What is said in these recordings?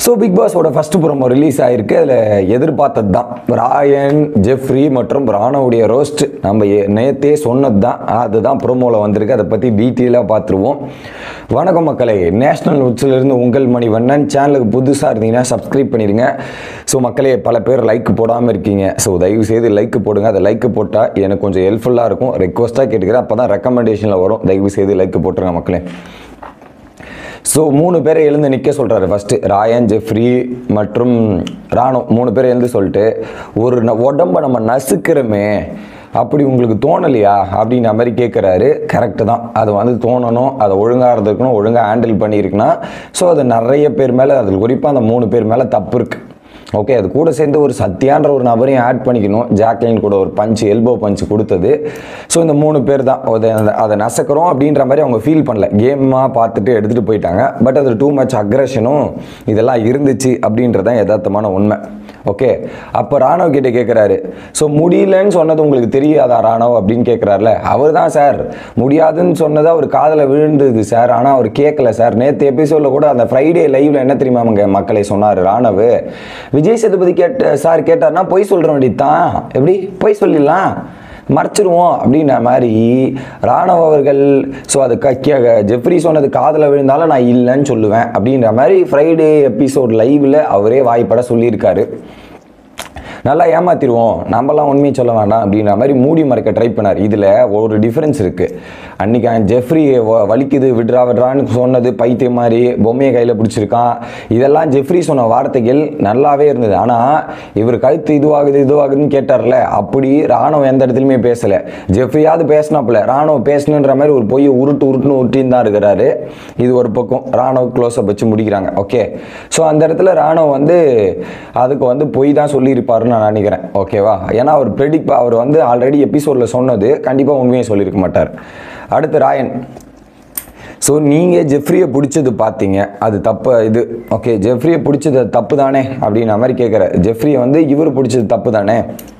so big பாஸோட first promo release ஆயிருக்கு அதில் எதிர்பார்த்தது தான் ராயன் ஜெஃப்ரி மற்றும் ராணவுடைய ரோஸ்ட் நம்ம ஏ- நேத்தே சொன்னது தான் அதுதான் ப்ரோமோவில் வந்திருக்கு அதை பற்றி டீட்டெயிலாக பார்த்துருவோம் வணக்கம் மக்களே நேஷனல் இருந்து உங்கள் மணி வண்ணன் சேனலுக்கு புதுசாக இருந்தீங்கன்னா சப்ஸ்கிரைப் பண்ணிடுங்க ஸோ மக்களே பல பேர் லைக் போடாமல் இருக்கீங்க ஸோ தயவு செய்து லைக் போடுங்க அதை லைக் போட்டால் எனக்கு கொஞ்சம் ஹெல்ப்ஃபுல்லாக இருக்கும் ரெக்வஸ்ட்டாக கேட்டுக்கிறேன் அப்போ தான் ரெக்கமெண்டேஷனில் வரும் தயவு செய்து லைக் போட்டுருங்க மக்களே ஸோ மூணு பேரை எழுந்து நிற்க சொல்கிறாரு ஃபஸ்ட்டு ராயன் ஜெஃப்ரி மற்றும் ராணோ மூணு பேரை எழுந்து சொல்லிட்டு ஒரு ந- உடம்ப நம்ம நசுக்கிறோமே அப்படி உங்களுக்கு தோணலையா அப்படின்ற மாதிரி கேட்குறாரு கரெக்டு தான் அது வந்து தோணணும் அதை ஒழுங்காக இருந்திருக்கணும் ஒழுங்காக ஹேண்டில் பண்ணியிருக்குன்னா ஸோ அது நிறைய பேர் மேலே அதில் குறிப்பாக அந்த மூணு பேர் மேலே தப்பு இருக்குது ஓகே அது கூட சேர்ந்து ஒரு சத்யான்ற ஒரு நபரையும் ஆட் பண்ணிக்கணும் ஜாக்லின் கூட ஒரு பஞ்சு எல்போ பஞ்சு கொடுத்தது ஸோ இந்த மூணு பேர் தான் அதை அதை நசக்கிறோம் அப்படின்ற மாதிரி அவங்க ஃபீல் பண்ணல கேமாக பார்த்துட்டு எடுத்துகிட்டு போயிட்டாங்க பட் அது டூ மச் அக்ரஷனும் இதெல்லாம் இருந்துச்சு அப்படின்றது தான் யதார்த்தமான உண்மை ஓகே அப்போ ராணவ் கிட்ட கேட்குறாரு ஸோ முடியலன்னு சொன்னது உங்களுக்கு தெரியாதா ராணவ் அப்படின்னு கேட்குறாருல அவர் தான் சார் முடியாதுன்னு சொன்னது அவர் காதில் விழுந்தது சார் ஆனால் அவர் கேட்கல சார் நேற்று எபிசோடில் கூட அந்த ஃப்ரைடே லைவ்ல என்ன தெரியுமா அவங்க மக்களை சொன்னார் ராணவ் விஜய் சேதுபதி கேட்ட சார் கேட்டார்னா பொய் சொல்கிற வேண்டியது தான் எப்படி பொய் சொல்லிடலாம் மறைச்சிருவோம் அப்படின்ற மாதிரி ராணவ் அவர்கள் ஸோ அது க ஜெஃப்ரி சொன்னது காதில் விழுந்தாலும் நான் இல்லைன்னு சொல்லுவேன் அப்படின்ற மாதிரி ஃப்ரைடே எபிசோட் லைவில் அவரே வாய்ப்பட சொல்லியிருக்காரு நல்லா ஏமாத்திடுவோம் நம்மலாம் உண்மையை சொல்ல வேண்டாம் அப்படின்ற மாதிரி மூடி மறைக்க ட்ரை பண்ணார் இதில் ஒரு டிஃப்ரென்ஸ் இருக்குது அன்றைக்கி அவன் ஜெஃப்ரி வ- வலிக்குது விட்றா விட்றான்னு சொன்னது பைத்தியம் மாதிரி பொம்மையை கையில் பிடிச்சிருக்கான் இதெல்லாம் ஜெஃப்ரி சொன்ன வார்த்தைகள் நல்லாவே இருந்தது ஆனால் இவர் கழுத்து இதுவாகுது இதுவாகுதுன்னு கேட்டார்ல அப்படி ராணுவம் எந்த இடத்துலையுமே பேசலை ஜெஃப்ரியாவது பேசினாப்புல ராணுவம் பேசணுன்ற மாதிரி ஒரு பொய்யை உருட்டு உருட்டுன்னு உருட்டின்னு தான் இருக்கிறாரு இது ஒரு பக்கம் ராணுவ க்ளோஸப் வச்சு முடிக்கிறாங்க ஓகே ஸோ அந்த இடத்துல ராணுவம் வந்து அதுக்கு வந்து பொய் தான் சொல்லியிருப்பாருன்னு நான் நினைக்கிறேன் ஓகேவா ஏன்னா அவர் ப்ரெடிக்ட் அவர் வந்து ஆல்ரெடி எபிசோடில் சொன்னது கண்டிப்பாக உண்மையை சொல்லியிருக்க மாட்டார் அடுத்து ராயன் ஸோ நீங்கள் ஜெஃப்ரியை பிடிச்சது பார்த்தீங்க அது தப்பு இது ஓகே ஜெஃப்ரியை பிடிச்சது அது தப்பு தானே அப்படின்ற மாதிரி கேட்குற ஜெஃப்ரியை வந்து இவர் பிடிச்சது தப்பு தானே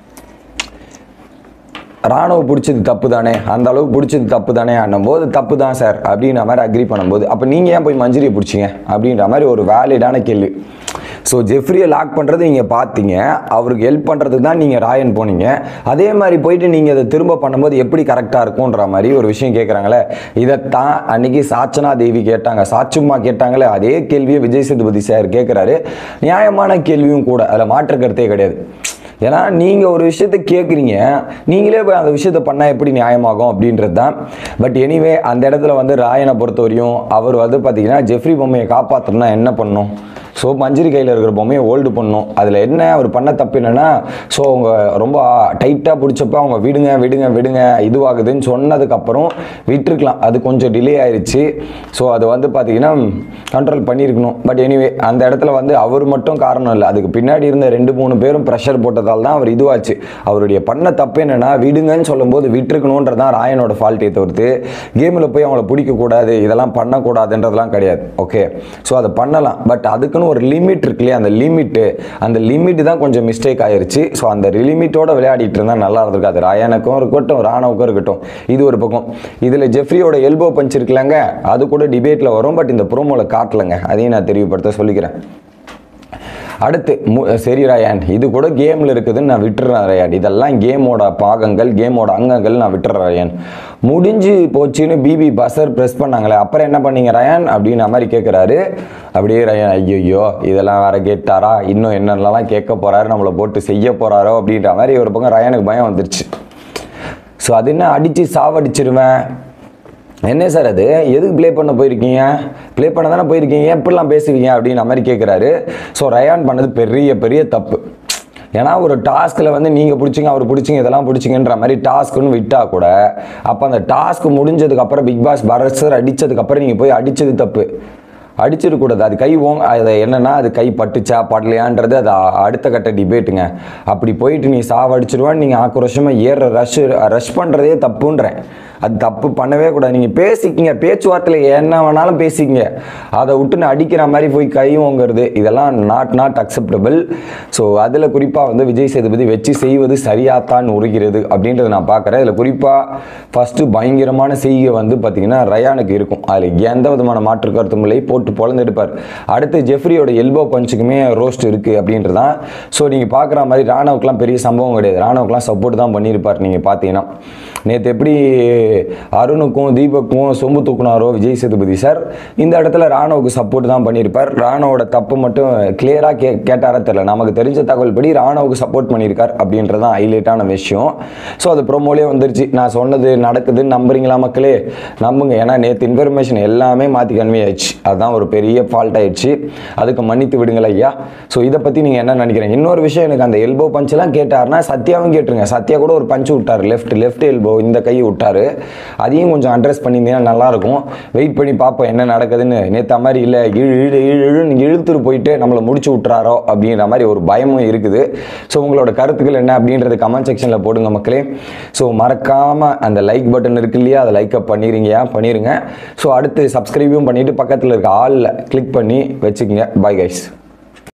ராணுவ பிடிச்சது தப்பு தானே அந்த அளவுக்கு பிடிச்சது தப்பு தானே போது தப்பு தான் சார் அப்படின்ற மாதிரி அக்ரி பண்ணும்போது அப்போ நீங்கள் ஏன் போய் மஞ்சரியை பிடிச்சிங்க அப்படின்ற மாதிரி ஒரு வேலிடான கேள்வி ஸோ ஜெஃப்ரியை லாக் பண்ணுறது நீங்கள் பார்த்தீங்க அவருக்கு ஹெல்ப் பண்ணுறதுக்கு தான் நீங்கள் ராயன் போனீங்க அதே மாதிரி போயிட்டு நீங்கள் அதை திரும்ப பண்ணும்போது எப்படி கரெக்டாக இருக்கும்ன்ற மாதிரி ஒரு விஷயம் கேட்குறாங்களே இதைத்தான் அன்னைக்கு சாச்சனா தேவி கேட்டாங்க சாச்சுமா கேட்டாங்களே அதே கேள்வியை விஜய் சேதுபதி சார் கேட்குறாரு நியாயமான கேள்வியும் கூட அதில் மாற்று கருத்தே கிடையாது ஏன்னா நீங்கள் ஒரு விஷயத்த கேட்குறீங்க நீங்களே போய் அந்த விஷயத்த பண்ணால் எப்படி நியாயமாகும் அப்படின்றது தான் பட் எனிவே அந்த இடத்துல வந்து ராயனை பொறுத்தவரையும் அவர் வந்து பார்த்தீங்கன்னா ஜெஃப்ரி பொம்மையை காப்பாற்றணும்னா என்ன பண்ணணும் ஸோ மஞ்சரி கையில் இருக்கிற பொம்மையை ஹோல்டு பண்ணணும் அதில் என்ன அவர் பண்ண தப்பு என்னென்னா ஸோ அவங்க ரொம்ப டைட்டாக பிடிச்சப்ப அவங்க விடுங்க விடுங்க விடுங்க இதுவாகுதுன்னு சொன்னதுக்கப்புறம் விட்டுருக்கலாம் அது கொஞ்சம் டிலே ஆயிருச்சு ஸோ அது வந்து பார்த்தீங்கன்னா கண்ட்ரோல் பண்ணியிருக்கணும் பட் எனிவே அந்த இடத்துல வந்து அவர் மட்டும் காரணம் இல்லை அதுக்கு பின்னாடி இருந்த ரெண்டு மூணு பேரும் ப்ரெஷர் போட்டதால் தான் அவர் இதுவாச்சு அவருடைய பண்ண தப்பு என்னன்னா விடுங்கன்னு சொல்லும்போது விட்டுருக்கணுன்றதான் ராயனோட ஃபால்ட்டே தவிர்த்து கேமில் போய் அவங்கள பிடிக்கக்கூடாது இதெல்லாம் பண்ணக்கூடாதுன்றதெல்லாம் கிடையாது ஓகே ஸோ அதை பண்ணலாம் பட் அதுக்குன்னு ஒரு லிமிட் இருக்கு இல்லையா அந்த லிமிட்டு அந்த லிமிட் தான் கொஞ்சம் மிஸ்டேக் ஆயிருச்சு ஸோ அந்த லிமிட்டோட விளையாடிட்டு இருந்தால் நல்லா இருந்திருக்காது ராயனுக்கும் இருக்கட்டும் ராணவுக்கும் இருக்கட்டும் இது ஒரு பக்கம் இதில் ஜெஃப்ரியோட எல்போ பஞ்ச் இருக்குல்லங்க அது கூட டிபேட்டில் வரும் பட் இந்த ப்ரோமோவில் காட்டலைங்க அதையும் நான் தெரியப்படுத்த சொல்லிக்கிறேன் அடுத்து மு- சரி ரயான் இது கூட கேமில் இருக்குதுன்னு நான் விட்டுறேன் ரயான் இதெல்லாம் கேமோட பாகங்கள் கேமோட அங்கங்கள் நான் விட்டுறேன் ரயான் முடிஞ்சு போச்சுன்னு பிபி பஸ்ஸர் ப்ரெஸ் பண்ணாங்களே அப்புறம் என்ன பண்ணீங்க ரயான் அப்படின்னு மாதிரி கேட்குறாரு அப்படியே ரயான் ஐயோ இதெல்லாம் வேற கேட்டாரா இன்னும் என்னென்னலாம் கேட்க போறாரு நம்மளை போட்டு செய்ய போறாரோ அப்படின்ற மாதிரி ஒரு பக்கம் ரயானுக்கு பயம் வந்துருச்சு ஸோ அது என்ன அடித்து சாவடிச்சிருவேன் என்ன சார் அது எதுக்கு ப்ளே பண்ண போயிருக்கீங்க ப்ளே பண்ண தானே போயிருக்கீங்க எப்படிலாம் பேசுவீங்க அப்படின்ற மாதிரி கேட்குறாரு ஸோ ரயான் பண்ணது பெரிய பெரிய தப்பு ஏன்னா ஒரு டாஸ்கில் வந்து நீங்கள் பிடிச்சிங்க அவர் பிடிச்சிங்க இதெல்லாம் பிடிச்சிங்கன்ற மாதிரி டாஸ்க்குன்னு விட்டா கூட அப்போ அந்த டாஸ்க் முடிஞ்சதுக்கப்புறம் பிக் பாஸ் பரசர் அடித்ததுக்கப்புறம் நீங்கள் போய் அடித்தது தப்பு அடிச்சிடக்கூடாது அது கை ஓங்க அது என்னன்னா அது கை பட்டுச்சா படலையான்றது அது அ- அடுத்த கட்ட டிபேட்டுங்க அப்படி போயிட்டு நீ சாவடிச்சிருவான்னு நீங்கள் ஆக்ரோஷமாக ஏற ரஷ் ரஷ் பண்ணுறதே தப்புன்றேன் அது தப்பு பண்ணவே கூடாது நீங்கள் பேசிக்கிங்க பேச்சுவார்த்தையில் என்ன வேணாலும் பேசிக்கிங்க அதை விட்டு நான் அடிக்கிற மாதிரி போய் கை ஓங்குறது இதெல்லாம் நாட் நாட் அக்செப்டபிள் ஸோ அதில் குறிப்பாக வந்து விஜய் சேதுபதி வச்சு செய்வது சரியாத்தான் உருகிறது அப்படின்றத நான் பார்க்குறேன் இதில் குறிப்பாக ஃபஸ்ட்டு பயங்கரமான செய்கை வந்து பார்த்திங்கன்னா ரயானுக்கு இருக்கும் அதில் எந்த விதமான மாற்று கருத்தும் இல்லை போட்டு போட்டு பொழந்து எடுப்பார் அடுத்து ஜெஃப்ரியோட எல்போ பஞ்சுக்குமே ரோஸ்ட் இருக்குது அப்படின்றதான் ஸோ நீங்கள் பார்க்குற மாதிரி ராணவுக்குலாம் பெரிய சம்பவம் கிடையாது ராணவுக்குலாம் சப்போர்ட் தான் பண்ணியிருப்பார் நீங்கள் பார்த்தீங்கன்னா நேற்று எப்படி அருணுக்கும் தீபக்கும் சொம்பு தூக்குனாரோ விஜய் சேதுபதி சார் இந்த இடத்துல ராணுவுக்கு சப்போர்ட் தான் பண்ணியிருப்பார் ராணுவோட தப்பு மட்டும் கிளியராக கே கேட்டாரா தெரியல நமக்கு தெரிஞ்ச தகவல் படி ராணுவுக்கு சப்போர்ட் பண்ணியிருக்கார் அப்படின்றது தான் ஹைலைட்டான விஷயம் ஸோ அது ப்ரோமோலே வந்துருச்சு நான் சொன்னது நடக்குதுன்னு நம்புறீங்களா மக்களே நம்புங்க ஏன்னா நேற்று இன்ஃபர்மேஷன் எல்லாமே மாற்றி கன்வே ஆயிடுச்சு அதுதான் ஒரு பெரிய ஃபால்ட் ஆயிடுச்சு அதுக்கு மன்னித்து விடுங்கள் ஐயா ஸோ இதை பற்றி நீங்கள் என்ன நினைக்கிறீங்க இன்னொரு விஷயம் எனக்கு அந்த எல்போ பஞ்செல்லாம் கேட்டாருன்னா சத்யாவும் கேட்டுருங்க சத்யா கூட ஒரு பஞ்சு விட்டார் லெஃப்ட் லெஃப்ட் எல்போ இந்த கையை விட்டாரு அதையும் கொஞ்சம் அட்ரஸ் பண்ணியிருந்தீங்கன்னா நல்லாயிருக்கும் வெயிட் பண்ணி பார்ப்போம் என்ன நடக்குதுன்னு நேற்று மாதிரி இல்லை இழு இழு இழு இழுன்னு இழுத்துட்டு போயிட்டு நம்மளை முடிச்சு விட்றாரோ அப்படின்ற மாதிரி ஒரு பயமும் இருக்குது ஸோ உங்களோட கருத்துக்கள் என்ன அப்படின்றது கமெண்ட் செக்ஷனில் போடுங்க மக்களே ஸோ மறக்காமல் அந்த லைக் பட்டன் இருக்கு இல்லையா அதை லைக் அப் பண்ணிடுங்க பண்ணிடுங்க ஸோ அடுத்து சப்ஸ்கிரைபும் பண்ணிவிட்டு பக்கத்தில் இருக்க ஆளில் கிளிக் பண்ணி வச்சுக்கோங்க பாய் கைஸ்